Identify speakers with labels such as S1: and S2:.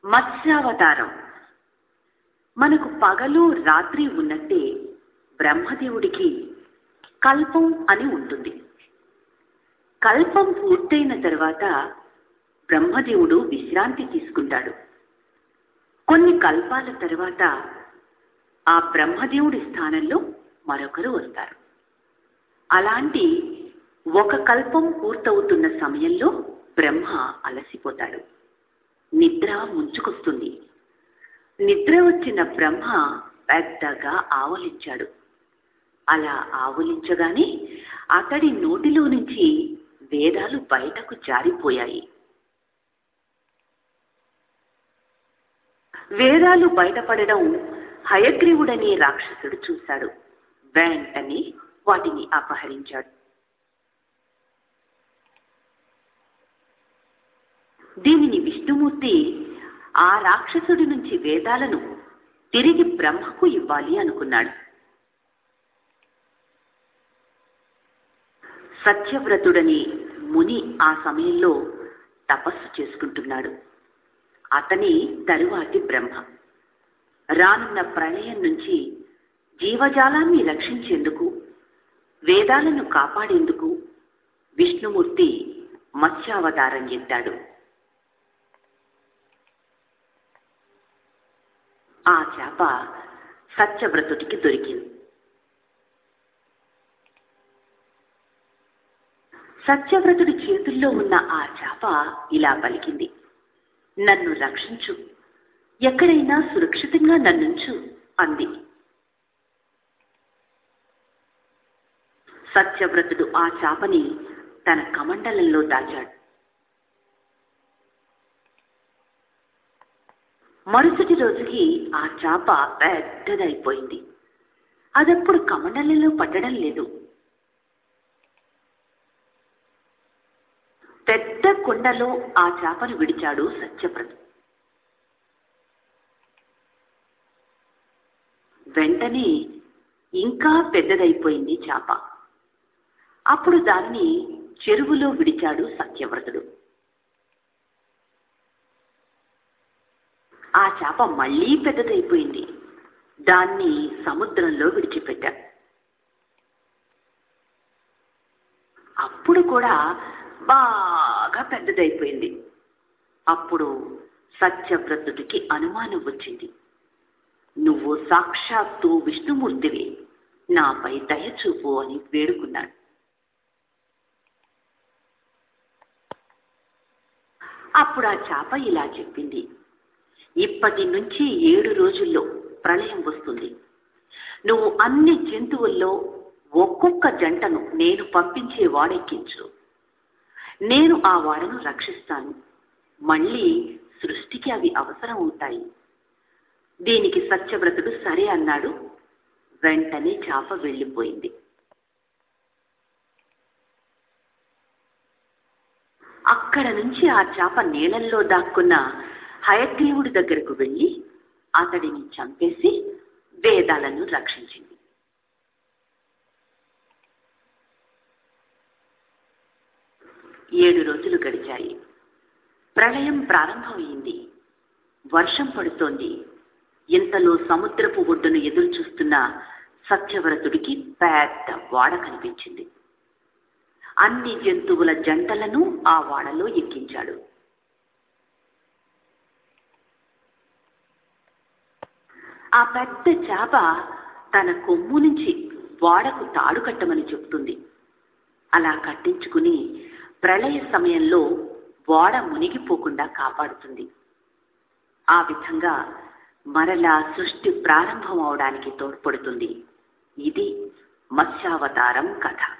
S1: మత్స్యావతారం మనకు పగలు రాత్రి ఉన్నట్టే బ్రహ్మదేవుడికి కల్పం అని ఉంటుంది కల్పం పూర్తయిన తర్వాత బ్రహ్మదేవుడు విశ్రాంతి తీసుకుంటాడు కొన్ని కల్పాల తర్వాత ఆ బ్రహ్మదేవుడి స్థానంలో మరొకరు వస్తారు అలాంటి ఒక కల్పం పూర్తవుతున్న సమయంలో బ్రహ్మ అలసిపోతాడు నిద్ర ముంచుకొస్తుంది నిద్ర వచ్చిన బ్రహ్మ పెద్దగా ఆవలించాడు అలా ఆవలించగానే అతడి నోటిలో నుంచి వేదాలు బయటకు జారిపోయాయి వేదాలు బయటపడడం హయగ్రీవుడనే రాక్షసుడు చూశాడు వెంటనే వాటిని అపహరించాడు దీనిని విష్ణుమూర్తి ఆ రాక్షసుడి నుంచి వేదాలను తిరిగి బ్రహ్మకు ఇవ్వాలి అనుకున్నాడు సత్యవ్రతుడని ముని ఆ సమయంలో తపస్సు చేసుకుంటున్నాడు అతని తరువాతి బ్రహ్మ రానున్న ప్రళయం నుంచి జీవజాలాన్ని రక్షించేందుకు వేదాలను కాపాడేందుకు విష్ణుమూర్తి మత్స్యావతారం ఎత్తాడు ఆ చేప సత్యవ్రతుడికి దొరికింది సత్యవ్రతుడి చేతుల్లో ఉన్న ఆ చేప ఇలా పలికింది నన్ను రక్షించు ఎక్కడైనా సురక్షితంగా నన్నుంచు అంది సత్యవ్రతుడు ఆ చాపని తన కమండలంలో దాచాడు మరుసటి రోజుకి ఆ చాప పెద్దదైపోయింది అదప్పుడు కమండలంలో పట్టడం లేదు పెద్ద కొండలో ఆ చేపను విడిచాడు సత్యవ్రత వెంటనే ఇంకా పెద్దదైపోయింది చేప అప్పుడు దాన్ని చెరువులో విడిచాడు సత్యవ్రతుడు ఆ చేప మళ్ళీ పెద్దదైపోయింది దాన్ని సముద్రంలో విడిచిపెట్టాడు అప్పుడు కూడా బాగా పెద్దదైపోయింది అప్పుడు సత్యవ్రతుడికి అనుమానం వచ్చింది నువ్వు సాక్షాత్తు విష్ణుమూర్తివి నాపై దయచూపు అని వేడుకున్నాడు అప్పుడు ఆ చేప ఇలా చెప్పింది ఇప్పటి నుంచి ఏడు రోజుల్లో ప్రళయం వస్తుంది నువ్వు అన్ని జంతువుల్లో ఒక్కొక్క జంటను నేను పంపించే వాడెక్కించు నేను ఆ వాడను రక్షిస్తాను మళ్ళీ సృష్టికి అవి అవసరం అవుతాయి దీనికి సత్యవ్రతుడు సరే అన్నాడు వెంటనే చాప వెళ్ళిపోయింది అక్కడ నుంచి ఆ చాప నీళ్ళల్లో దాక్కున్న హయగ్రీవుడి దగ్గరకు వెళ్ళి అతడిని చంపేసి వేదాలను రక్షించింది ఏడు రోజులు గడిచాయి ప్రళయం ప్రారంభమైంది వర్షం పడుతోంది ఇంతలో సముద్రపు ఒడ్డును ఎదురు చూస్తున్న సత్యవ్రతుడికి పెద్ద వాడ కనిపించింది అన్ని జంతువుల జంటలను ఆ వాడలో ఎక్కించాడు ఆ పెద్ద చేప తన కొమ్ము నుంచి వాడకు తాడు కట్టమని చెప్తుంది అలా కట్టించుకుని ప్రళయ సమయంలో వాడ మునిగిపోకుండా కాపాడుతుంది ఆ విధంగా మరలా సృష్టి ప్రారంభం అవడానికి తోడ్పడుతుంది ఇది మత్స్యావతారం కథ